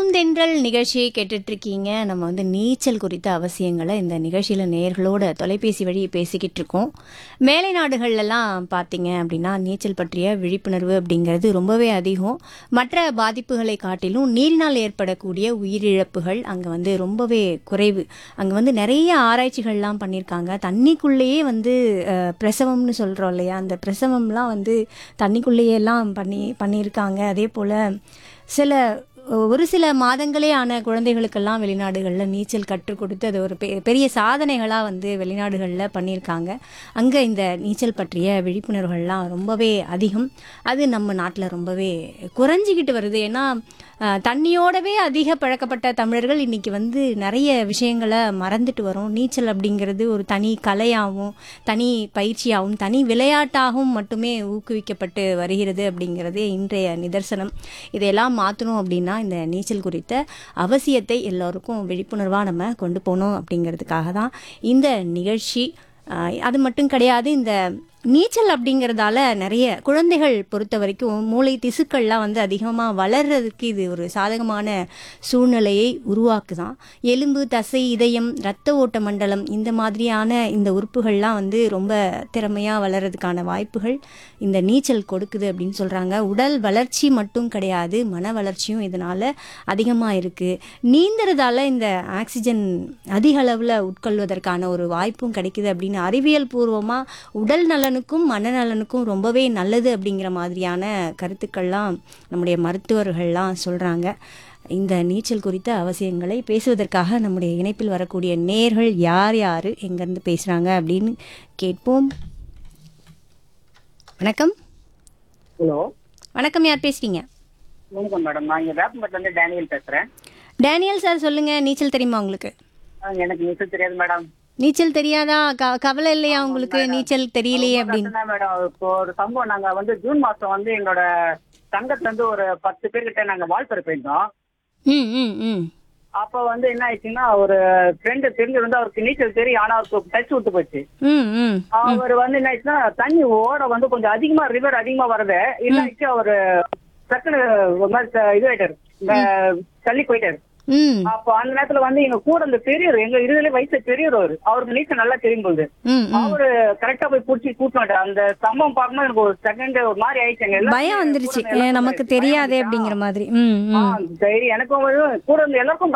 பூந்தென்றல் நிகழ்ச்சியை கேட்டுட்டு இருக்கீங்க நம்ம வந்து நீச்சல் குறித்த அவசியங்களை இந்த நிகழ்ச்சியில் நேர்களோட தொலைபேசி வழி பேசிக்கிட்டு இருக்கோம் மேலை நாடுகள்லாம் பார்த்தீங்க அப்படின்னா நீச்சல் பற்றிய விழிப்புணர்வு அப்படிங்கிறது ரொம்பவே அதிகம் மற்ற பாதிப்புகளை காட்டிலும் நீரினால் ஏற்படக்கூடிய உயிரிழப்புகள் அங்கே வந்து ரொம்பவே குறைவு அங்கே வந்து நிறைய ஆராய்ச்சிகள்லாம் பண்ணியிருக்காங்க தண்ணிக்குள்ளேயே வந்து அஹ், பிரசவம்னு சொல்கிறோம் இல்லையா அந்த பிரசவம்லாம் வந்து தண்ணிக்குள்ளேயே எல்லாம் பண்ணி பண்ணியிருக்காங்க அதே போல் சில ஒரு சில மாதங்களே ஆன குழந்தைகளுக்கெல்லாம் வெளிநாடுகளில் நீச்சல் கற்றுக் கொடுத்து அது ஒரு பெ- பெரிய சாதனைகளாக வந்து வெளிநாடுகளில் பண்ணியிருக்காங்க அங்கே இந்த நீச்சல் பற்றிய விழிப்புணர்வுகள்லாம் ரொம்பவே அதிகம் அது நம்ம நாட்டில் ரொம்பவே குறைஞ்சிக்கிட்டு வருது ஏன்னா அஹ், தண்ணியோடவே அதிக பழக்கப்பட்ட தமிழர்கள் இன்னைக்கு வந்து நிறைய விஷயங்களை மறந்துட்டு வரோம் நீச்சல் அப்படிங்கிறது ஒரு தனி கலையாகவும் தனி பயிற்சியாகவும் தனி விளையாட்டாகவும் மட்டுமே ஊக்குவிக்கப்பட்டு வருகிறது அப்படிங்கிறதே இன்றைய நிதர்சனம் இதையெல்லாம் மாற்றணும் அப்படின்னா இந்த நீச்சல் குறித்த அவசியத்தை எல்லோருக்கும் விழிப்புணர்வாக நம்ம கொண்டு போகணும் அப்படிங்கிறதுக்காக தான் இந்த நிகழ்ச்சி ஆஹ், அது மட்டும் கிடையாது இந்த நீச்சல் அப்படிங்கிறதால நிறைய குழந்தைகள் பொறுத்த வரைக்கும் மூளை திசுக்கள்லாம் வந்து அதிகமாக வளர்றதுக்கு இது ஒரு சாதகமான சூழ்நிலையை உருவாக்குதான் எலும்பு தசை இதயம் இரத்த ஓட்ட மண்டலம் இந்த மாதிரியான இந்த உறுப்புகள்லாம் வந்து ரொம்ப திறமையாக வளர்றதுக்கான வாய்ப்புகள் இந்த நீச்சல் கொடுக்குது அப்படின்னு சொல்கிறாங்க உடல் வளர்ச்சி மட்டும் கிடையாது மன வளர்ச்சியும் இதனால் அதிகமாக இருக்குது நீந்துறதால இந்த ஆக்சிஜன் அதிக அளவில் உட்கொள்வதற்கான ஒரு வாய்ப்பும் கிடைக்குது அப்படின்னு அறிவியல் பூர்வமாக உடல் நலனுக்கும் மனநலனுக்கும் ரொம்பவே நல்லது அப்படிங்கிற மாதிரியான கருத்துக்கள்லாம் நம்முடைய மருத்துவர்கள்லாம் சொல்கிறாங்க இந்த நீச்சல் குறித்த அவசியங்களை பேசுவதற்காக நம்முடைய இணைப்பில் வரக்கூடிய நேர்கள் யார் யார் எங்கேருந்து பேசுகிறாங்க அப்படின்னு கேட்போம் வணக்கம் ஹலோ வணக்கம் யார் பேசுறீங்க வணக்கம் மேடம் நான் இங்க வேப்பம்பட்டில இருந்து டேனியல் பேசுறேன் டேனியல் சார் சொல்லுங்க நீச்சல் தெரியுமா உங்களுக்கு ஆ, எனக்கு நீச்சல் தெரியாது மேடம் நீச்சல் தெரியாதா க- கவலை இல்லையா உங்களுக்கு நீச்சல் தெரியலையே அப்படின்னு கஷ்டம் தான் மேடம் இப்போ ஒரு சம்பவம் நாங்க வந்து ஜூன் மாசம் வந்து எங்களோட சங்கத்துல இருந்து ஒரு பத்து பேர்கிட்ட நாங்க வால்பறை போயிருந்தோம் ம் ம் ம் அப்ப வந்து என்ன ஆயிடுச்சுன்னா ஒரு ஃப்ரெண்டு தெரிஞ்சு வந்து அவருக்கு நீச்சல் தெரியும் ஆனா அவருக்கு டச் விட்டு போச்சு ம் ம் அவர் வந்து என்ன ஆயிடுச்சுன்னா தண்ணி ஓட வந்து கொஞ்சம் அதிகமா ரிவர் அதிகமா வருது என்ன ஆயிடுச்சு அவரு டக்குனு ஒரு மாதிரி த- இது ஆயிட்டாரு இந்த தள்ளி போயிட்டாரு ம் அப்போ அந்த நேரத்துல வந்து எங்க கூட இந்த பெரியவர் எங்க இருதலே வயசு பெரியவர் அவரு அவருக்கு நீச்சல் நல்லா தெரியும் போகுது ம் ம் அவரு கரெக்டா போய் புடிச்சு கூட்டினாரு அந்த சம்பவம் பார்க்கும்போது எனக்கு ஒரு செகண்ட் ஒரு மாதிரி ஆயிடுச்சுங்க எல்லாருமே பயம் வந்துருச்சு கூட இருந்த ஏ, நமக்கு எல்லாருக்கும் தெரியாதே பயம் அப்படிங்கிற மாதிரி ம் ஆ, ம் சரி எனக்கும் ஒரு- கூட இருந்த எல்லாருக்கும்